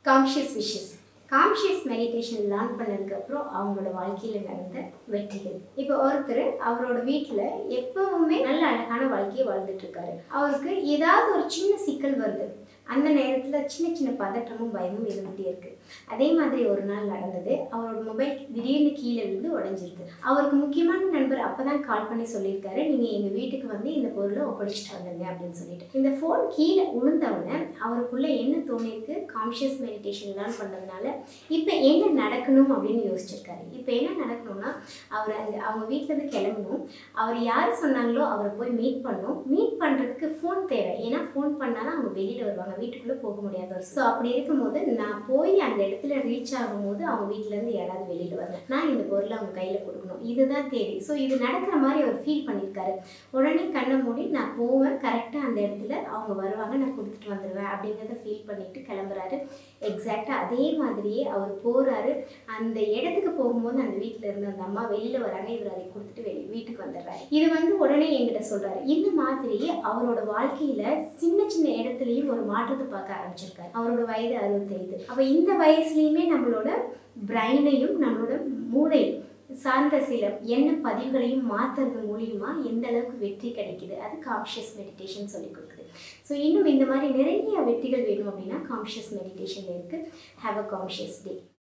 conscious wishes conscious meditation learn பண்ணதுக்கு அப்புறம் அவங்களோட வாழ்க்கையில் நடந்த வெற்றிகள் இப்போ ஒருத்தர் அவரோட வீட்டில் எப்பவுமே நல்ல அழகான வாழ்க்கையை வாழ்ந்துட்டு இருக்காரு அவருக்கு ஏதாவது ஒரு சின்ன சிக்கல் வருது அந்த நேரத்தில் சின்ன சின்ன பதட்டமும் பயமும் இருந்துகிட்டே இருக்கு அதே மாதிரி ஒரு நாள் நடந்தது அவரோட மொபைல் திடீர்னு கீழே விழுந்து உடஞ்சிருது அவருக்கு முக்கியமான நண்பர் அப்போ தான் கால் பண்ணி சொல்லியிருக்காரு நீங்கள் எங்கள் வீட்டுக்கு வந்து இந்த பொருளை ஒப்படைச்சிட்டு வந்துடுங்க அப்படின்னு சொல்லிட்டு இந்த ஃபோன் கீழே விழுந்தவுடனே அவருக்குள்ளே என்ன தோணியிருக்கு கான்ஷியஸ் மெடிடேஷன் லேர்ன் பண்ணதுனால இப்போ என்ன நடக்கணும் அப்படின்னு யோசிச்சிருக்காரு இப்போ என்ன நடக்கணும்னா அவர் அந்த அவங்க வீட்டிலேருந்து கிளம்பணும் அவர் யார் சொன்னாங்களோ அவரை போய் மீட் பண்ணணும் மீட் பண்ணுறதுக்கு ஃபோன் தேவை ஏன்னா ஃபோன் பண்ணாலும் அவங்க வெளியில் வருவாங்க வீட்டுக்குள்ளே போக முடியாது ஸோ அப்படி இருக்கும்போது நான் போய் அந்த இடத்துல ரீச் ஆகும்போது அவங்க வீட்டிலேருந்து யாராவது வெளியில் வரல நான் இந்த பொருளை அவங்க கையில் கொடுக்கணும் இதுதான் தேவை ஸோ இது நடக்கிற மாதிரி அவர் ஃபீல் பண்ணியிருக்காரு உடனே கண்ணை மூடி நான் போவேன் கரெக்டாக அந்த இடத்துல அவங்க வருவாங்க நான் கொடுத்துட்டு வந்துடுவேன் அப்படிங்கிறத ஃபீல் பண்ணிட்டு கிளம்புறாரு எக்ஸாக்டாக அதே மாதிரியே அவர் போகிறாரு அந்த இடத்துக்கு போகும்போது அந்த வீட்டில் இருந்த அந்த அம்மா வெளியில் வராங்க இவர் அதை கொடுத்துட்டு வெளி வீட்டுக்கு வந்துடுறாரு இது வந்து உடனே என்கிட்ட சொல்கிறாரு இந்த மாதிரி அவரோட வாழ்க்கையில் சின்ன சின்ன இடத்துலையும் ஒரு மாற்றத்தை பார்க்க ஆரம்பிச்சிருக்காரு அவரோட வயது அறுபத்தைந்து அப்போ இந்த வயசுலையுமே நம்மளோட பிரைனையும் நம்மளோட மூளையும் சார்ந்த சில எண்ண பதிவுகளையும் மாற்றுறது மூலியமா எந்த அளவுக்கு வெற்றி கிடைக்குது அது கான்ஷியஸ் மெடிடேஷன் சொல்லி கொடுக்குது ஸோ இன்னும் இந்த மாதிரி நிறைய வெற்றிகள் வேணும் அப்படின்னா கான்ஷியஸ் மெடிடேஷன் இருக்குது ஹாவ் அ கான்ஷியஸ் டே